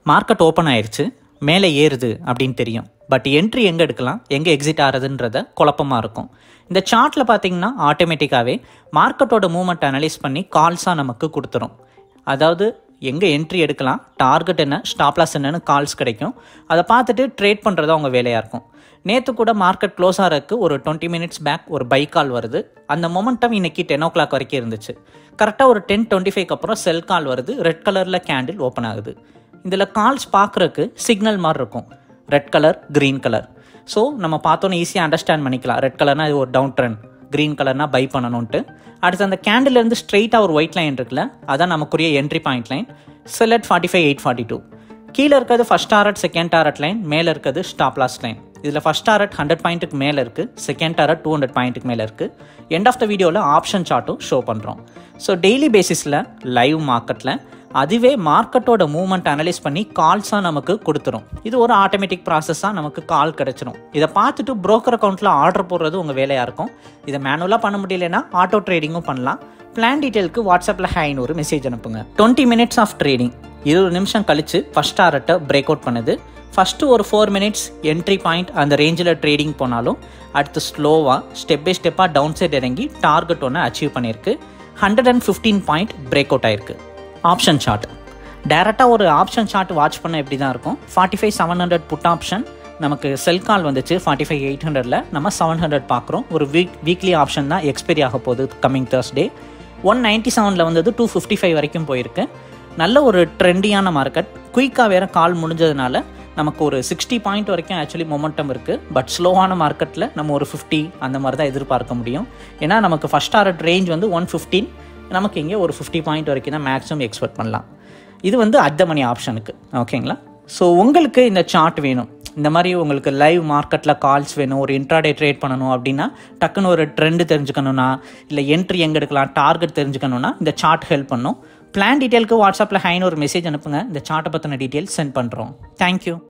market open ஆயிருச்சு மேலே ஏறுது அப்படின்னு தெரியும் பட் என்ட்ரி எங்கே எடுக்கலாம் எங்கே எக்ஸிட் ஆகிறதுன்றத குழப்பமாக இருக்கும் இந்த சார்ட்டில் பார்த்தீங்கன்னா ஆட்டோமேட்டிக்காகவே மார்க்கெட்டோட மூவ்மெண்ட் அனலைஸ் பண்ணி கால்ஸாக நமக்கு கொடுத்துரும் அதாவது எங்கே என்ட்ரி எடுக்கலாம் டார்கெட் என்ன ஸ்டாப்லாஸ் என்னன்னு கால்ஸ் கிடைக்கும் அதை பார்த்துட்டு ட்ரேட் பண்ணுறது அவங்க வேலையாக இருக்கும் நேற்று கூட மார்க்கெட் க்ளோஸ் ஆகிறதுக்கு ஒரு டுவெண்ட்டி மினிட்ஸ் பேக் ஒரு பை கால் வருது அந்த மொமெண்டம் இன்னைக்கு டென் ஓ கிளாக் வரைக்கும் இருந்துச்சு கரெக்டாக ஒரு டென் டுவெண்ட்டி ஃபைவ்க்கு அப்புறம் செல் கால் வருது ரெட் கலரில் கேண்டில் ஓப்பன் ஆகுது இதில் கால்ஸ் பார்க்குறக்கு சிக்னல் மாதிரி இருக்கும் red colour green colour so நம்ம பார்த்தோன்னே ஈஸியாக அண்டர்ஸ்டாண்ட் பண்ணிக்கலாம் ரெட் கலர்னா இது ஒரு டவுன் ட்ரெண்ட் க்ரீன் கலர்னா பை பண்ணணும்ட்டு அடுத்து அந்த கேண்டிலேருந்து ஸ்ட்ரெயிட்டாக ஒரு ஒயிட் லைன் இருக்குல்ல அதான் நமக்குரிய என்ட்ரி பாயிண்ட் லைன் செலட் forty five eight forty two கீழே இருக்கிறது first target second target line மேலே இருக்கிறது ஸ்டாப் லாஸ் லைன் இதில் ஃபஸ்ட் டாரட் ஹண்ட்ரட் பாயிண்ட்டுக்கு மேலே இருக்குது செகண்ட் டாரட் டூ ஹண்ட்ரட் பாயிண்ட்டுக்கு மேலே இருக்குது எண்ட் ஆஃப் த வீடியோவில் ஆப்ஷன் சார்ட்டும் ஷோ பண்ணுறோம் ஸோ டெய்லி பேசிஸில் லைவ் மார்க்கெட்டில் அதுவே மார்க்கெட்டோட மூவ்மெண்ட் அனலைஸ் பண்ணி கால்ஸாக நமக்கு கொடுத்துரும் இது ஒரு ஆட்டோமேட்டிக் ப்ராசஸாக நமக்கு கால் கிடச்சிரும் இதை பார்த்துட்டு broker அக்கௌண்ட்டில் ஆர்டர் போடுறது உங்கள் வேலையாக இருக்கும் இதை மேனுவலாக பண்ண முடியலன்னா ஆட்டோ ட்ரேடிங்கும் பண்ணலாம் பிளான் டீட்டெயிலுக்கு வாட்ஸ்அப்பில் ஹேன்னு ஒரு மெசேஜ் அனுப்புங்க டுவெண்ட்டி மினிட்ஸ் ஆஃப் ட்ரேடிங் இருபது நிமிஷம் கழிச்சு ஃபஸ்ட் டாரட்டை பிரேக் அவுட் பண்ணுது ஃபஸ்ட்டு ஒரு ஃபோர் மினிட்ஸ் என்ட்ரி பாயிண்ட் அந்த ரேஞ்சில் ட்ரேடிங் போனாலும் அடுத்து ஸ்லோவாக ஸ்டெப் பை ஸ்டெப்பாக டவுன் சைட் இறங்கி டார்கெட் ஒன்று அச்சீவ் பண்ணியிருக்கு hundred and fifteen point break out ஆயிருக்கு ஆப்ஷன் சார்ட் டேரெக்டாக ஒரு ஆப்ஷன் சார்ட் வாட்ச் பண்ண எப்படி தான் இருக்கும் forty five seven hundred put option நமக்கு செல் கால் வந்துச்சு ஃபார்ட்டி ஃபைவ் எயிட் ஹண்ட்ரடில் நம்ம செவன் ஹண்ட்ரட் பார்க்குறோம் ஒரு வீக் வீக்லி ஆப்ஷன் தான் எக்ஸ்பைரி ஆக போகுது கம்மிங் தேர்ஸ்டே ஒன் நைன்ட்டி செவனில் வந்தது டூ ஃபிஃப்டி ஃபைவ் வரைக்கும் போயிருக்கு நல்ல ஒரு ட்ரெண்டியான மார்க்கெட் குயிக்காக வேறு கால் முடிஞ்சதுனால நமக்கு ஒரு சிக்ஸ்டி பாயிண்ட் வரைக்கும் ஆக்சுவலி மொமெண்டம் இருக்குது பட் ஸ்லோவான மார்க்கெட்டில் நம்ம ஒரு ஃபிஃப்டி அந்த மாதிரி தான் எதிர்பார்க்க முடியும் ஏன்னா நமக்கு ஃபஸ்ட் டாரட் ரேஞ்ச் வந்து ஒன் ஃபிஃப்டீன் நமக்கு இங்கே ஒரு ஃபிஃப்டி பாயிண்ட் வரைக்கும் தான் மேக்ஸிமம் எக்ஸ்பெக்ட் பண்ணலாம் இது வந்து அத்த மணி ஆப்ஷனுக்கு ஓகேங்களா ஸோ உங்களுக்கு இந்த சார்ட் வேணும் இந்த மாதிரி உங்களுக்கு லைவ் மார்க்கெட்டில் கால்ஸ் வேணும் ஒரு இன்ட்ராடே ட்ரேட் பண்ணணும் அப்படின்னா டக்குன்னு ஒரு ட்ரெண்டு தெரிஞ்சுக்கணும்னா இல்லை என்ட்ரி எங்கே எடுக்கலாம் டார்கெட் தெரிஞ்சுக்கணும்னா இந்த சார்ட் ஹெல்ப் பண்ணும் பிளான் டீட்டெயிலுக்கு வாட்ஸ்அப்பில் ஹைன்னு ஒரு மெசேஜ் அனுப்புங்க இந்த சார்ட்டை பற்றின டீட்டெயில்ஸ் சென்ட் பண்ணுறோம் தேங்க்யூ